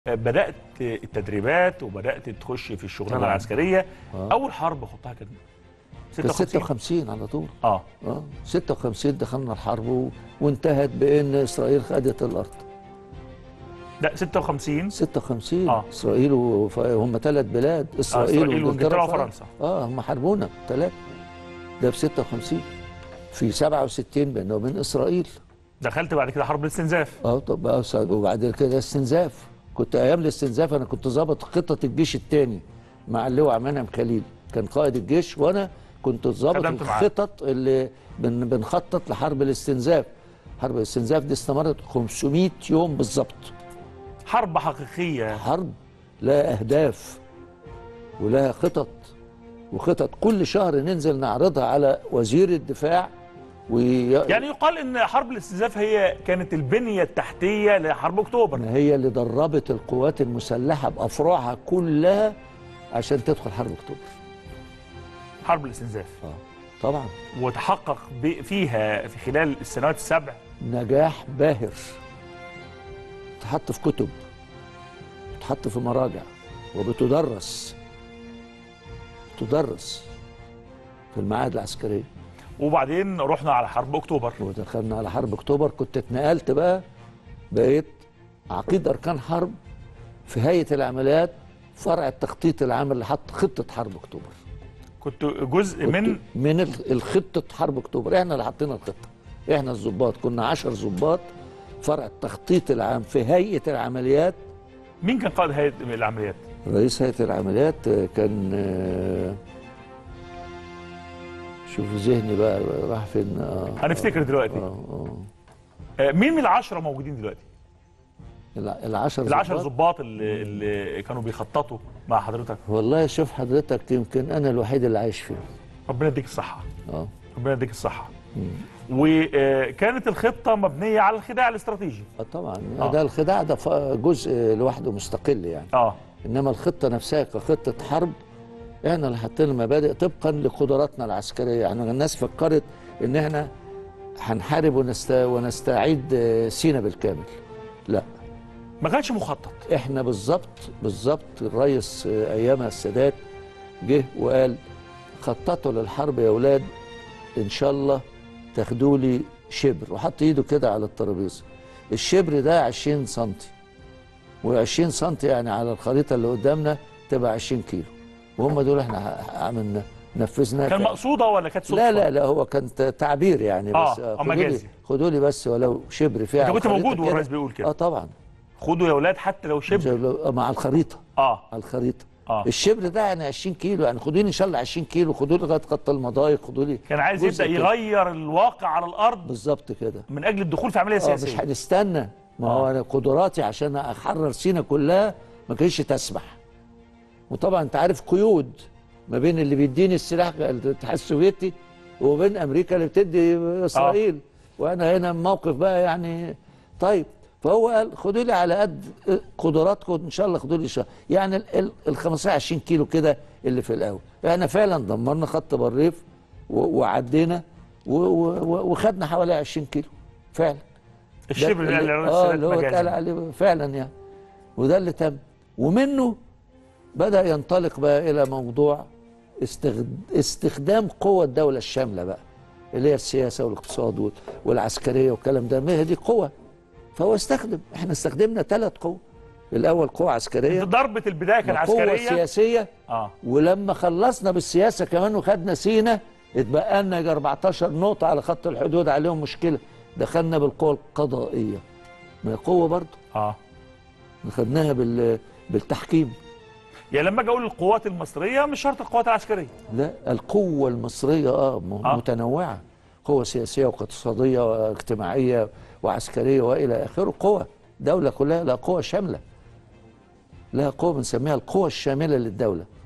بدات التدريبات وبدات تخش في الشغلانه طبعاً. العسكريه آه. اول حرب خضتها كانت كان 56 56 على طول اه اه 56 دخلنا الحرب و... وانتهت بان اسرائيل خدت الارض لا 56 56 آه. اسرائيل وف... هم ثلاث بلاد اسرائيل, إسرائيل وإنجلترا وفرنسا. اه هم حاربونا ثلاثه ده في 56 في 67 بيننا وبين اسرائيل دخلت بعد كده حرب الاستنزاف اه طب بقى س- وبعد كده استنزاف كنت ايام الاستنزاف انا كنت ظابط خطه الجيش الثاني مع اللواء منعم خليل كان قائد الجيش وانا كنت ظابط خدمت معاه. الخطط اللي بن بنخطط لحرب الاستنزاف حرب الاستنزاف دي استمرت 500 يوم بالظبط حرب حقيقيه حرب لها اهداف ولها خطط وخطط كل شهر ننزل نعرضها على وزير الدفاع وي... يعني يقال ان حرب الاستنزاف هي كانت البنيه التحتيه لحرب اكتوبر ما هي اللي دربت القوات المسلحه بافرعها كلها عشان تدخل حرب اكتوبر حرب الاستنزاف اه طبعا وتحقق ب- فيها في خلال السنوات السبع نجاح باهر تحط في كتب تحط في مراجع وبتدرس تدرس في المعاهد العسكريه وبعدين رحنا على حرب اكتوبر ودخلنا على حرب اكتوبر كنت اتنقلت بقى بقيت عقيد اركان حرب في هيئه العمليات فرع التخطيط العام اللي حط خطه حرب اكتوبر كنت جزء كنت من من ال- الخطه حرب اكتوبر احنا اللي حطينا الخطه احنا الضباط كنا 10 ضباط فرع التخطيط العام في هيئه العمليات مين كان قائد هيئه العمليات رئيس هيئه العمليات آه، كان آه، شوف ذهني بقى راح فين اه هنفتكر دلوقتي اه اه آه، مين من العشره موجودين دلوقتي الع- العشر العشر ضباط ضباط اللي, اللي كانوا بيخططوا مع حضرتك والله شوف حضرتك يمكن انا الوحيد اللي عايش فيهم ربنا يديك الصحه اه ربنا يديك الصحه وكانت الخطه مبنيه على الخداع الاستراتيجي آه طبعا آه. ده الخداع ده ف- جزء لوحده مستقل يعني اه انما الخطه نفسها كخطه حرب احنا اللي حاطين المبادئ طبقا لقدراتنا العسكريه يعني الناس فكرت ان احنا هنحارب ونست... ونستعيد آه، سينا بالكامل لا ما كانش مخطط احنا بالظبط بالظبط الرئيس آه، ايامها السادات جه وقال خططوا للحرب يا اولاد ان شاء الله تاخدوا لي شبر وحط ايده كده على الترابيزه الشبر ده 20 سم و20 سم يعني على الخريطه اللي قدامنا تبقى 20 كيلو وهم دول احنا ع- عملنا نفذنا كان مقصوده ولا كانت صدفه لا لا لا هو كان ت- تعبير يعني آه، بس آه، خدوا مجازي. لي خدوا لي بس ولو شبر فيها انت على كنت الخريطة موجود كده. والرئيس بيقول كده اه طبعا خدوا يا اولاد حتى لو شبر مع الخريطه اه على الخريطه آه. الشبر ده يعني 20 كيلو يعني خدوني ان شاء الله 20 كيلو خدوا لي لغايه خط المضايق خدوا لي كان عايز جزء يبدا كده. يغير الواقع على الارض بالظبط كده من اجل الدخول في عمليه اه مش سياسيه هنستنى ما آه. هو انا قدراتي عشان احرر سينا كلها ما كانتش تسمح وطبعا انت عارف قيود ما بين اللي بيديني السلاح الاتحاد السوفيتي وبين امريكا اللي بتدي اسرائيل وانا هنا موقف بقى يعني طيب فهو قال خدوا لي على قد قدراتكم ان شاء الله خدوا لي شهر يعني ال- ال ال 15 20 كيلو كده اللي في الاول احنا فعلا دمرنا خط بريف و- وعدينا و- و- و- وخدنا حوالي 20 كيلو فعلا الشبر ده اللي اللي- اللي اه اللي هو اتقال مجازا عليه فعلا يعني وده اللي تم ومنه بدا ينطلق بقى الى موضوع استخد... استخدام قوى الدوله الشامله بقى اللي هي السياسه والاقتصاد وال- والعسكريه والكلام ده ما هي دي قوى فهو استخدم احنا استخدمنا ثلاث قوى الاول قوه عسكريه ضربه البدايه كان قوه عسكريه سياسيه اه ولما خلصنا بالسياسه كمان وخدنا سينا اتبقى لنا يجي 14 نقطه على خط الحدود عليهم مشكله دخلنا بالقوه القضائيه ما هي قوه برضه اه خدناها بال بالتحكيم يعني لما اجي اقول القوات المصريه مش شرط القوات العسكريه لا القوه المصريه اه م- آه. متنوعه قوه سياسيه واقتصاديه واجتماعيه وعسكريه والى اخره قوه دوله كلها لها قوه شامله لها قوه بنسميها القوه الشامله للدوله